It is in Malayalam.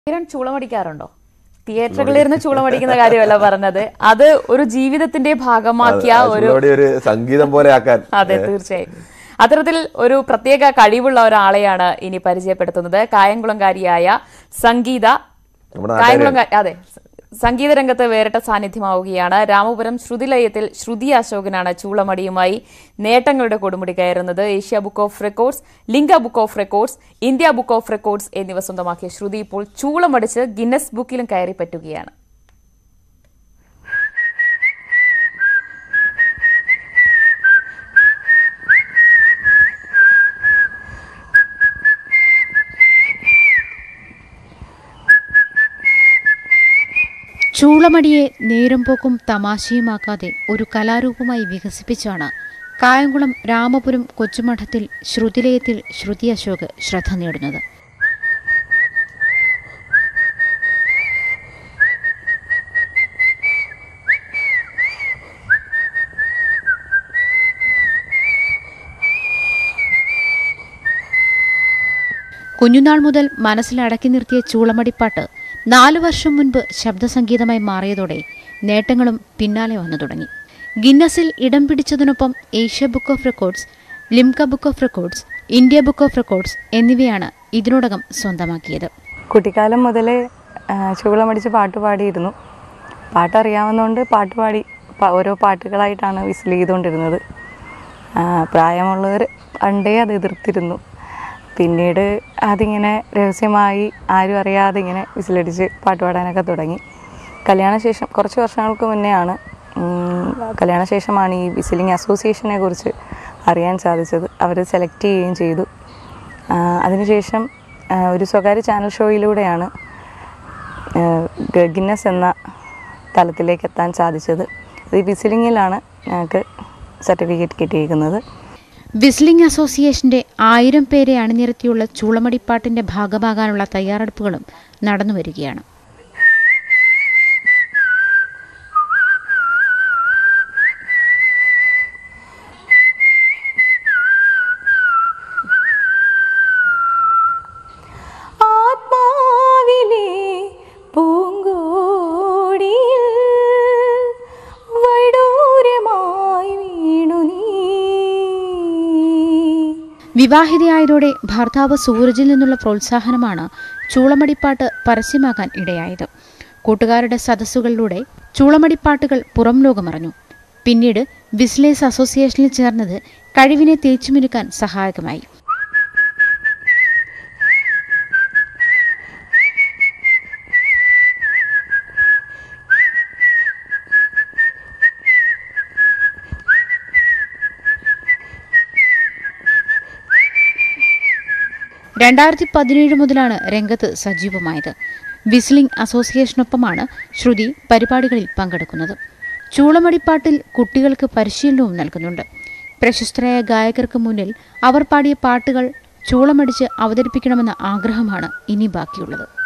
കിരൺ ചൂളമടിക്കാറുണ്ടോ തിയേറ്ററുകളിൽ ഇരുന്ന് ചൂളമടിക്കുന്ന കാര്യമല്ല പറഞ്ഞത് അത് ഒരു ജീവിതത്തിന്റെ ഭാഗമാക്കിയ ഒരു ചൂളവടി ഒരു സംഗീതം പോലെ ആക്കാൻ അതെ തീർച്ചയായും അത്തരത്തിൽ ഒരു പ്രത്യേക കഴിവുള്ള ഒരാളെയാണ് ഇനി പരിചയപ്പെടുത്തുന്നത് കായംകുളംകാരിയായ സംഗീത നമ്മുടെ കായംകുളം അതെ സംഗീത രംഗത്ത് വേറിട്ട സാന്നിധ്യമാവുകയാണ് രാമപുരം ശ്രുതിലയത്തിൽ ശ്രുതി അശോകനാണ് ചൂളമടിയുമായി നേട്ടങ്ങളുടെ കൊടുമുടി കയറുന്നത് Asia book of records Limca book of records India book of records എന്നിവ സ്വന്തമാക്കിയ ശ്രുതി ഇപ്പോൾ ചൂളമടിച്ച് ഗിന്നസ് ബുക്കിലും കയറി പറ്റുകയാണ് ചൂളമടിയെ നേരംപോക്കും തമാശയുമാക്കാതെ ഒരു കലാരൂപമായി വികസിപ്പിച്ചാണ് കായംകുളം രാമപുരം കൊച്ചുമഠത്തിൽ ശ്രുതിലയത്തിൽ ശ്രുതി അശോക് ശ്രദ്ധ നേടുന്നത് കുഞ്ഞുനാൾ മുതൽ മനസ്സിൽ അടക്കി നിർത്തിയ ചൂളമടിപ്പാട്ട് നാലു വർഷം മുൻപ് ശബ്ദസംഗീതമായി മാറിയതോടെ നേട്ടങ്ങളും പിന്നാലെ വന്നു തുടങ്ങി ഗിന്നസിൽ ഇടം പിടിച്ചതിനൊപ്പം Asia book of records Limca book of records India book of records എന്നിവയാണ് ഇതിനോടകം സ്വന്തമാക്കിയത് കുട്ടിക്കാലം മുതലേ ആ, ചുവളമടിച്ച് പാട്ട് പാടിയിരുന്നു പാട്ടറിയാവുന്നതുകൊണ്ട് പാട്ട് പാടി പ- ഓരോ പാട്ടുകളായിട്ടാണ് വിസിൽ ചെയ്തുകൊണ്ടിരുന്നത് ആ, പ്രായമുള്ളവർ പണ്ടേ അത് എതിർത്തിരുന്നു പിന്നീട് അതിങ്ങനെ രഹസ്യമായി ആരും അറിയാതെ ഇങ്ങനെ വിസിലടിച്ച് പാട്ട് പാടാനൊക്കെ തുടങ്ങി കല്യാണശേഷം കുറച്ച് വർഷങ്ങൾക്ക് മുന്നെയാണ് ഉം, കല്യാണശേഷമാണ് ഈ വിസിലിംഗ് അസോസിയേഷനെ കുറിച്ച് അറിയാൻ സാധിച്ചത് അവർ സെലക്ട് ചെയ്യുകയും ചെയ്തു ആ, അതിനുശേഷം ആ, ഒരു സ്വകാര്യ ചാനൽ ഷോയിലൂടെയാണ് ആ, ഗ- ഗിന്നസ് എന്ന തലത്തിലേക്ക് എത്താൻ സാധിച്ചത് അത് ഈ വിസിലിങ്ങിലാണ് ഞങ്ങൾക്ക് സർട്ടിഫിക്കറ്റ് കിട്ടിയിരിക്കുന്നത് വിസ്ലിംഗ് അസോസിയേഷന്റെ ആയിരം പേരെ അണിനിരത്തിയുള്ള ചൂളമടിപ്പാട്ടിന്റെ ഭാഗമാകാനുള്ള തയ്യാറെടുപ്പുകളും നടന്നുവരികയാണ് ആത്മാവിലെ പൂങ്കോടിയിൽ വൈഡൂര്യമായി വീണു നീ വിവാഹിതയായതോടെ ഭർത്താവ് സൂരജിൽ നിന്നുള്ള പ്രോത്സാഹനമാണ് ചൂളമടിപ്പാട്ട് പരസ്യമാക്കാൻ ഇടയായത് കൂട്ടുകാരുടെ സദസ്സുകളിലൂടെ ചൂളമടിപ്പാട്ടുകൾ പുറം ലോകമറിഞ്ഞു പിന്നീട് വിസ്ലേസ് അസോസിയേഷനിൽ ചേർന്നത് കഴിവിനെ തേച്ചുമിനുക്കാൻ സഹായകമായി രണ്ടായിരത്തി പതിനേഴ് മുതലാണ് രംഗത്ത് സജീവമായത് വിസ്ലിംഗ് അസോസിയേഷനൊപ്പമാണ് ശ്രുതി പരിപാടികളിൽ പങ്കെടുക്കുന്നത് ചൂളമടിപ്പാട്ടിൽ കുട്ടികൾക്ക് പരിശീലനവും നൽകുന്നുണ്ട് പ്രശസ്തരായ ഗായകർക്ക് മുന്നിൽ അവർ പാടിയ പാട്ടുകൾ ചൂളമടിച്ച് അവതരിപ്പിക്കണമെന്ന ആഗ്രഹമാണ് ഇനി ബാക്കിയുള്ളത്